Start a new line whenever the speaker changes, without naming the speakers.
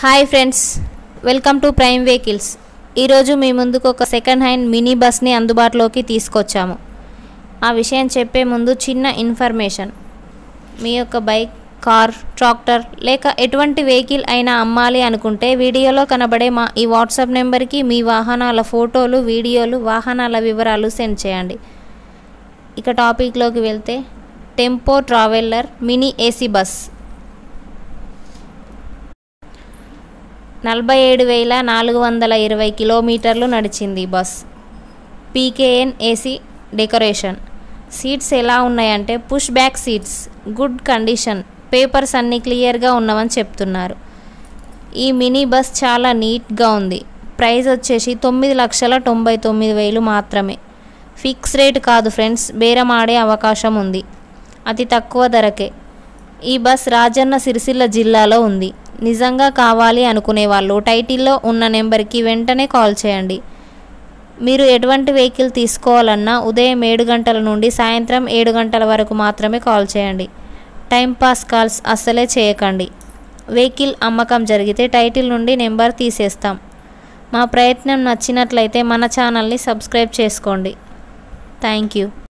hi friends welcome to prime vehicles ఈరోజు మీ ముందుకు ఒక సెకండ్ హ్యాండ్ మినీ బస్ని అందుబాటులోకి తీసుకొచ్చాము ఆ విషయం చెప్పే ముందు చిన్న ఇన్ఫర్మేషన్ మీ యొక్క బైక్ కార్ ట్రాక్టర్ లేక ఎటువంటి వెహికల్ అయినా అమ్మాలి అనుకుంటే వీడియోలో కనబడే మా ఈ వాట్సాప్ నెంబర్కి మీ వాహనాల ఫోటోలు వీడియోలు వాహనాల వివరాలు సెండ్ చేయండి ఇక టాపిక్లోకి వెళ్తే tempo traveller mini AC bus నలభై ఏడు వేల నాలుగు వందల ఇరవై కిలోమీటర్లు నడిచింది ఈ bus PKN AC decoration seats ఎలా ఉన్నాయంటే push back seats good condition papers అన్నీ క్లియర్గా ఉన్నవని చెప్తున్నారు ఈ మినీ బస్ చాలా నీట్గా ఉంది ప్రైస్ వచ్చేసి తొమ్మిది లక్షల తొంభై తొమ్మిది వేలు మాత్రమే ఫిక్స్ రేట్ కాదు ఫ్రెండ్స్ బేరం ఆడే అవకాశం ఉంది అతి తక్కువ ధరకే ఈ బస్ రాజన్న సిరిసిల్ల జిల్లాలో ఉంది నిజంగా కావాలి అనుకునే వాళ్ళు టైటిల్లో ఉన్న నెంబర్కి వెంటనే కాల్ చేయండి మీరు ఎటువంటి వెహికల్ తీసుకోవాలన్నా ఉదయం ఏడు గంటల నుండి సాయంత్రం ఏడు గంటల వరకు మాత్రమే కాల్ చేయండి టైంపాస్ కాల్స్ అస్సలే చేయకండి వెహికల్ అమ్మకం జరిగితే టైటిల్ నుండి నెంబర్ తీసేస్తాం మా ప్రయత్నం నచ్చినట్లయితే మన ఛానల్ని సబ్స్క్రైబ్ చేసుకోండి థ్యాంక్ యూ